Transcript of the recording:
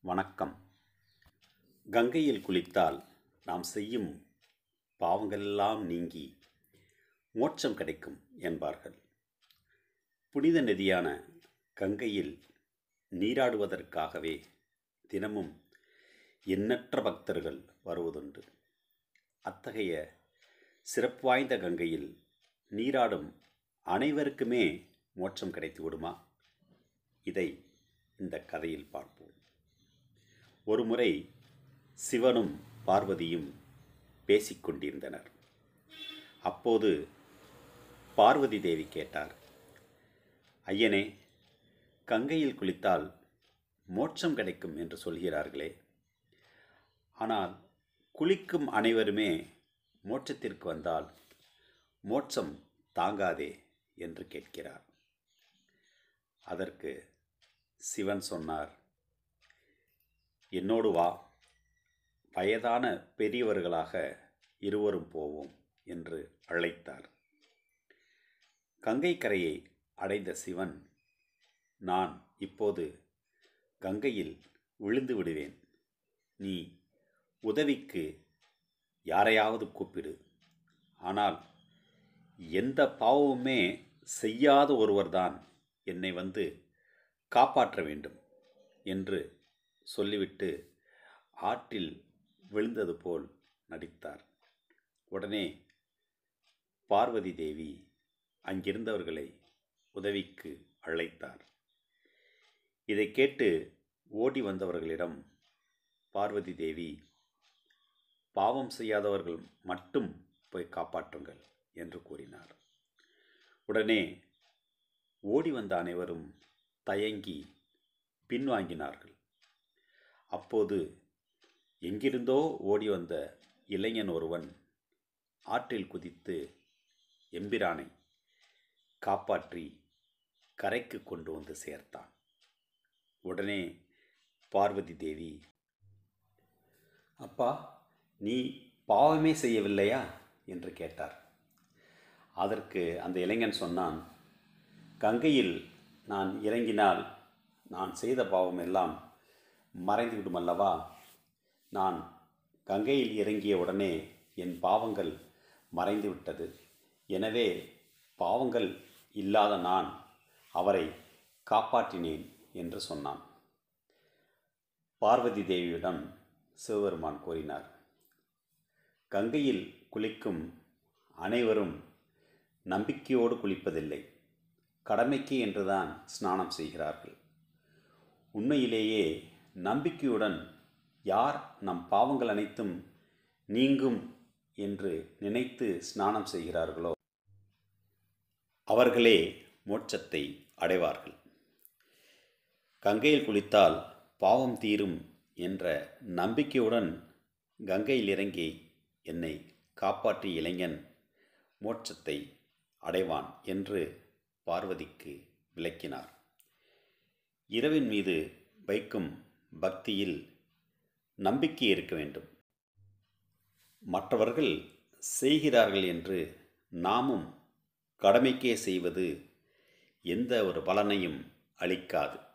வணக்கம் கங்கையில் குளித்தால் நாம் செய்யும் பாவங்களெல்லாம் நீங்கி மோட்சம் கிடைக்கும் என்பார்கள் புனித நதியான கங்கையில் நீராடுவதற்காகவே தினமும் எண்ணற்ற பக்தர்கள் வருவதுண்டு அத்தகைய சிறப்பு வாய்ந்த கங்கையில் நீராடும் அனைவருக்குமே மோட்சம் கிடைத்து விடுமா இதை இந்த கதையில் பார்ப்போம் ஒருமுறை சிவனும் பார்வதியும் பேசிக்கொண்டிருந்தனர் அப்போது பார்வதி தேவி கேட்டார் ஐயனே கங்கையில் குளித்தால் மோட்சம் கிடைக்கும் என்று சொல்கிறார்களே ஆனால் குளிக்கும் அனைவருமே மோட்சத்திற்கு வந்தால் மோட்சம் தாங்காதே என்று கேட்கிறார் அதற்கு சிவன் சொன்னார் என்னோடு வா வயதான பெரியவர்களாக இருவரும் போவோம் என்று அழைத்தார் கங்கை கரையை அடைந்த சிவன் நான் இப்போது கங்கையில் விழுந்து விடுவேன் நீ உதவிக்கு யாரையாவது கூப்பிடு ஆனால் எந்த பாவமுமே செய்யாத ஒருவர்தான் என்னை வந்து காப்பாற்ற வேண்டும் என்று சொல்லிவிட்டு ஆற்றில் விழுந்தது போல் நடித்தார் உடனே பார்வதி தேவி அங்கிருந்தவர்களை உதவிக்கு அழைத்தார் இதை கேட்டு ஓடி வந்தவர்களிடம் பார்வதி தேவி பாவம் செய்யாதவர்கள் மட்டும் போய் காப்பாற்றுங்கள் என்று கூறினார் உடனே ஓடி வந்த அனைவரும் தயங்கி பின்வாங்கினார்கள் அப்போது எங்கிருந்தோ ஓடி வந்த இளைஞன் ஒருவன் ஆற்றில் குதித்து எம்பிரானை காப்பாற்றி கரைக்கு கொண்டு வந்து சேர்த்தான் உடனே பார்வதி தேவி அப்பா நீ பாவமே செய்யவில்லையா என்று கேட்டார் அதற்கு அந்த இளைஞன் சொன்னான் கங்கையில் நான் இறங்கினால் நான் செய்த பாவம் எல்லாம் மறைந்துவிடும் அல்லவா நான் கங்கையில் இறங்கிய உடனே என் பாவங்கள் மறைந்துவிட்டது எனவே பாவங்கள் இல்லாத நான் அவரை காப்பாற்றினேன் என்று சொன்னான் பார்வதி தேவியிடம் சிவபெருமான் கூறினார் கங்கையில் குளிக்கும் அனைவரும் நம்பிக்கையோடு குளிப்பதில்லை கடமைக்கு என்றுதான் ஸ்நானம் செய்கிறார்கள் உண்மையிலேயே நம்பிக்கையுடன் யார் நம் பாவங்கள் அனைத்தும் நீங்கும் என்று நினைத்து ஸ்நானம் செய்கிறார்களோ அவர்களே மோட்சத்தை அடைவார்கள் கங்கையில் குளித்தால் பாவம் தீரும் என்ற நம்பிக்கையுடன் கங்கையில் இறங்கி என்னை காப்பாற்றிய இளைஞன் மோட்சத்தை அடைவான் என்று பார்வதிக்கு விளக்கினார் இரவின் மீது வைக்கும் பக்தியில் நம்பிக்கை இருக்க வேண்டும் மற்றவர்கள் செய்கிறார்கள் என்று நாமும் கடமைக்கே செய்வது எந்த ஒரு பலனையும் அளிக்காது